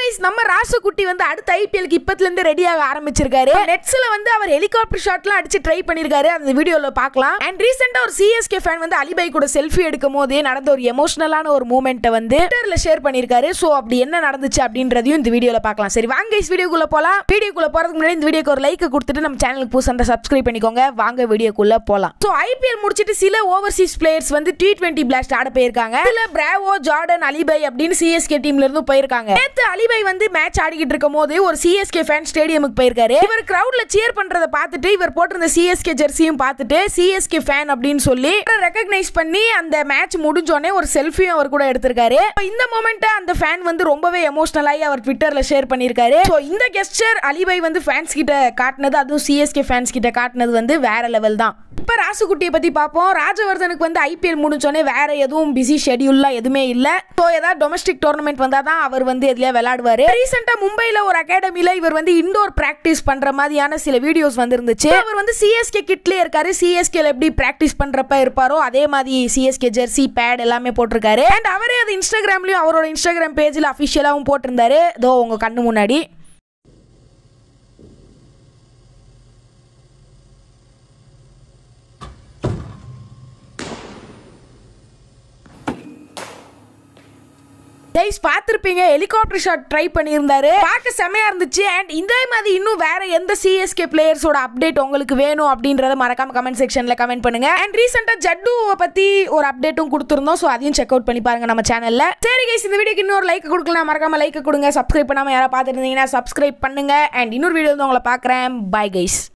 guys நம்ம ராசுகுட்டி வந்து அடுத்த ஐபிஎல்க்கு இப்பத்துல இருந்து ரெடியாக ஆரம்பிச்சிருக்காரு நெட்ஸ்ல வந்து அவர் ஹெலிகாப்டர் ஷாட்லாம் அடிச்சு ட்ரை பண்ணிருக்காரு அந்த வீடியோல பார்க்கலாம் அண்ட் ரீசெண்டா ஒரு சிஎஸ்கே ஃபேன் வந்து அலிபாய் கூட செல்ஃபி எடுக்கும் போது நடந்த ஒரு எமோஷனலான ஒரு மூமெண்ட்டை வந்து ட்விட்டர்ல ஷேர் பண்ணிருக்காரு சோ அப்படி என்ன நடந்துச்சு அப்படின்றதையும் இந்த வீடியோல பார்க்கலாம் சரி வாங்க கைஸ் வீடியோக்குள்ள போலாம் வீடியோக்குள்ள போறதுக்கு முன்னாடி இந்த வீடியோக்கு ஒரு லைக் கொடுத்துட்டு நம்ம சேனலுக்கு புதுசாக சப்ஸ்கிரைப் பண்ணிக்கோங்க வாங்க வீடியோக்குள்ள போலாம் ஸோ ஐபிஎல் முடிச்சிட்டு சில ஓவர்சீஸ் பிளேயர்ஸ் வந்து டி டுவெண்ட்டி பிளாஸ்ட் ஆட போயிருக்காங்க சில பிராவோ ஜார்டன் அலிபை அப்படின்னு சிஎஸ்கே டீம்ல இருந்து போயிருக்காங்க நேத்து அலிபை வந்து மேட்ச் ஆடிக்கிட்டு இருக்கும் போது ஒரு சிஎஸ்கே ஃபேன் ஸ்டேடியமுக்கு போயிருக்காரு இவர் கிரவுட்ல சியர் பண்றதை பார்த்துட்டு இவர் போட்டிருந்த சிஎஸ்கே ஜெர்சியும் பார்த்துட்டு சிஎஸ்கே ஃபேன் அப்படின்னு சொல்லி ரெக்கக்னைஸ் பண்ணி அந்த மேட்ச் முடிஞ்சோடனே ஒரு செல்ஃபியும் அவர் கூட எடுத்திருக்காரு So, இந்த மொமெண்ட்டை அந்த ஃபேன் வந்து ரொம்பவே எமோஷனல் ஆகி அவர் ட்விட்டர்ல ஷேர் பண்ணியிருக்காரு ஸோ இந்த கெஸ்டர் அலிபை வந்து ஃபேன்ஸ் கிட்ட காட்டினது அதுவும் சிஎஸ்கே ஃபேன்ஸ் கிட்ட காட்டினது வந்து வேற லெவல் தான் இப்போ ராசுகுட்டியை பற்றி பார்ப்போம் ராஜவர்தனுக்கு வந்து ஐபிஎல் முடிஞ்சோடனே வேற எதுவும் பிஸி ஷெடியூல்லாம் எதுவுமே இல்லை ஸோ ஏதாவது டொமஸ்டிக் டோர்னமெண்ட் வந்தால் தான் அவர் வந்து எதுலையா விளையாடுவார் ரீசெண்டாக மும்பையில் ஒரு அகாடமியில் இவர் வந்து இண்டோர் ப்ராக்டிஸ் பண்ணுற மாதிரியான சில வீடியோஸ் வந்துருந்துச்சு அவர் வந்து சிஎஸ்கே கிட்லேயே இருக்காரு சிஎஸ்கேல எப்படி ப்ராக்டிஸ் பண்ணுறப்ப இருப்பாரோ அதே மாதிரி சிஎஸ்கே ஜெர்சி பேட் எல்லாமே போட்டிருக்காரு அண்ட் அவரே அது இன்ஸ்டாகிராம்லையும் அவரோட இன்ஸ்டாகிராம் பேஜில் அஃபிஷியலாகவும் போட்டிருந்தாரு இதோ உங்கள் கண்ணு முன்னாடி கைஸ் பார்த்துருப்பீங்க ஹெலிகாப்டர் ஷாட் ட்ரை பண்ணியிருந்தாரு பார்க்க செமையா இருந்துச்சு அண்ட் இதே மாதிரி இன்னும் வேற எந்த சிஎஸ்கே பிளேயர்ஸோட அப்டேட் உங்களுக்கு வேணும் அப்படின்றத மறக்காம கமெண்ட் செக்ஷன்ல கமெண்ட் பண்ணுங்க அண்ட் ரீசெண்டா ஜட்டுவை பத்தி ஒரு அப்டேட்டும் கொடுத்துருந்தோம் ஸோ அதையும் செக் அவுட் பண்ணி பாருங்க நம்ம சேனல்ல சரி கைஸ் இந்த வீடியோக்கு இன்னொரு லைக் கொடுக்கலாம் மறக்காம லைக் கொடுங்க சப்ஸ்கிரைப் பண்ணாம யாராவது பார்த்துட்டு இருந்தீங்கன்னா சப்ஸ்கிரைப் பண்ணுங்க அண்ட் இன்னொரு வீடியோ வந்து உங்களை பார்க்குறேன் பை கைஸ்